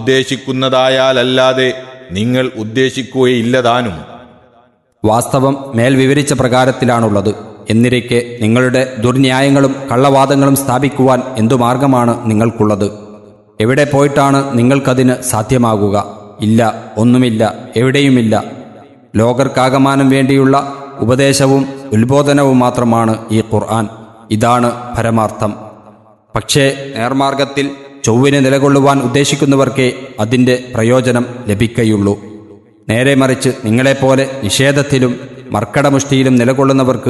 ഉദ്ദേശിക്കുന്നതായാലല്ലാതെ നിങ്ങൾ ഉദ്ദേശിക്കുകയില്ലതാനും വാസ്തവം മേൽ വിവരിച്ച പ്രകാരത്തിലാണുള്ളത് എന്നിരിക്കെ നിങ്ങളുടെ ദുർന്യായങ്ങളും കള്ളവാദങ്ങളും സ്ഥാപിക്കുവാൻ എന്തു മാർഗമാണ് നിങ്ങൾക്കുള്ളത് എവിടെ പോയിട്ടാണ് നിങ്ങൾക്കതിന് സാധ്യമാകുക ഇല്ല ഒന്നുമില്ല എവിടെയുമില്ല ലോകർക്കാകമാനം വേണ്ടിയുള്ള ഉപദേശവും ഉത്ബോധനവും മാത്രമാണ് ഈ ഖുർആൻ ഇതാണ് പരമാർത്ഥം പക്ഷേ നേർമാർഗത്തിൽ ചൊവ്വിന് നിലകൊള്ളുവാൻ ഉദ്ദേശിക്കുന്നവർക്കേ അതിൻ്റെ പ്രയോജനം ലഭിക്കയുള്ളൂ നേരെ മറിച്ച് നിങ്ങളെപ്പോലെ നിഷേധത്തിലും മർക്കടമുഷ്ടിയിലും നിലകൊള്ളുന്നവർക്ക്